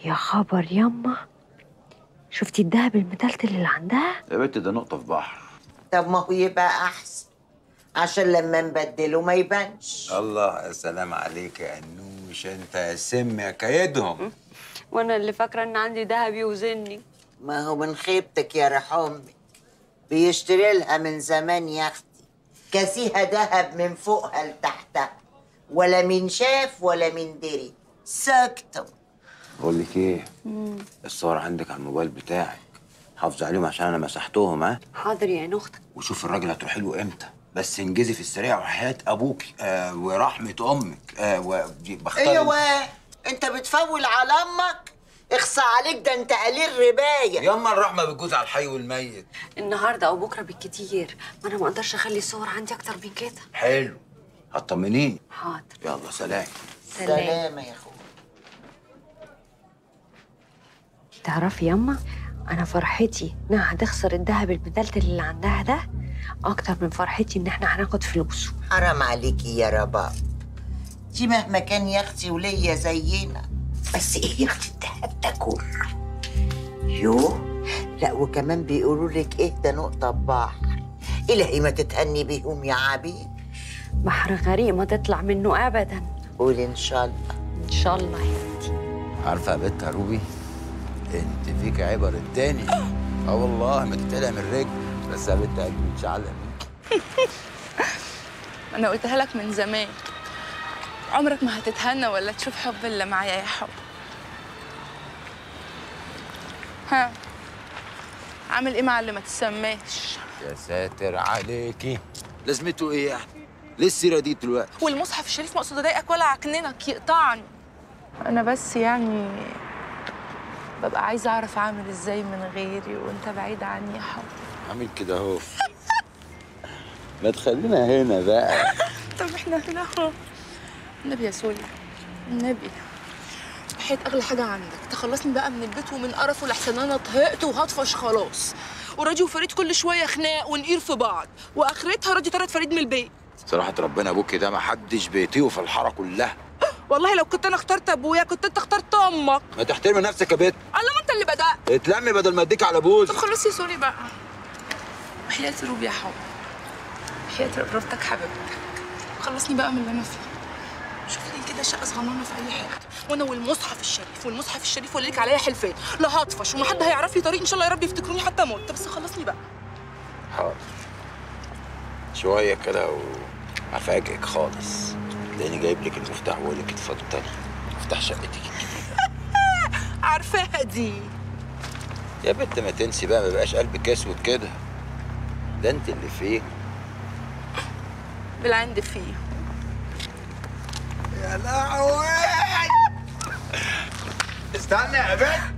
يا خبر يما شفتي الدهب المتلتل اللي عندها يا بنت ده نقطة في بحر طب ما هو يبقى احسن عشان لما نبدله ما يبانش الله يا سلام عليك يا انوش انت يا سم يا كيدهم وانا اللي فاكره ان عندي دهب يوزني ما هو من خيبتك يا رح امك بيشتري لها من زمان يا اختي كاسيها دهب من فوقها لتحتها ولا من شاف ولا من دري ساكتة بقول لك ايه الصور عندك على الموبايل بتاعك حافظ عليهم عشان انا مسحتهم ها حاضر يا عين اختك وشوف الراجل هتروحي له امتى بس انجزي في السريع وحياة ابوكي آه ورحمة امك آه ودي بختار ايوه انت بتفول على امك اخصى عليك ده انت قليل رباية ياما الرحمة بتجوز على الحي والميت النهارده او بكره بالكتير ما انا ما اقدرش اخلي الصور عندي اكتر من كده حلو هتطمنيني حاضر يلا سلام سلامة يا اخويا تعرفي ياما انا فرحتي انها هتخسر الدهب المتلتل اللي عندها ده اكتر من فرحتي ان احنا هناخد فلوسه حرام عليكي يا رباب دي مهما كان يا اختي وليا زينا بس ايه يا اختي الدهب ده كله يوه لا وكمان بيقولوا لك ايه ده نقطة بحر إلهي ما تتهني بيهم يا عبيد بحر غريق ما تطلع منه ابدا قولي إن شاء الله ان شاء الله يا بنتي عارفة يا بنت يا روبي انت فيك عبر التاني اه والله ما تتقلق من الرجل بس يا بنت قلبي متشعلق بيك انا قلتها لك من زمان عمرك ما هتتهنى ولا تشوف حب اللي معايا يا حب ها عامل ايه مع اللي ما تسماش يا ساتر عليكي لازمته ايه يعني ليه السيرة دي دلوقتي والمصحف الشريف ما اقصد اضايقك ولا عكننك يقطعني انا بس يعني ببقى عايزه اعرف اعمل ازاي من غيري وانت بعيد عني يا حب عامل كده اهو ما تخلينا هنا بقى طب احنا هنا اهو النبي يا سولي النبي وحياة أغلى حاجة عندك تخلصني بقى من البيت ومن قرفه لحسن أنا طهقت وهطفش خلاص وراجي وفريد كل شوية خناق ونقير في بعض وآخرتها راجي طرد فريد من البيت صراحة ربنا ابوك ده ما حدش بيطيقه في الحارة كلها والله لو كنت أنا اخترت أبويا كنت أنت اخترت أمك ما تحترمي نفسك يا بنت الله ما أنت اللي بدأت اتلمي بدل ما اديك على بوز طب خلاص يا سولي بقى وحياة روبي يا حب وحياة رفرفتك حبيبتك خلصني بقى من اللي أنا فيه شوف لي كده شقة صغننة في أي حتة وأنا والمصحف الشريف والمصحف الشريف واللي ليك عليا حلفين لا هطفش وما حد هيعرف لي طريق إن شاء الله يا رب يفتكروني حتى موت بس خلصني بقى حاضر شوية كده وهفاجئك خالص تلاقيني جايب لك المفتاح واقول لك اتفضلي مفتاح شقتك الجديدة عارفاها دي يا بنت ما تنسي بقى ما بقاش قلبك اسود كده ده انت اللي فيك بالعند فيه يا لهوي استنى يا بنت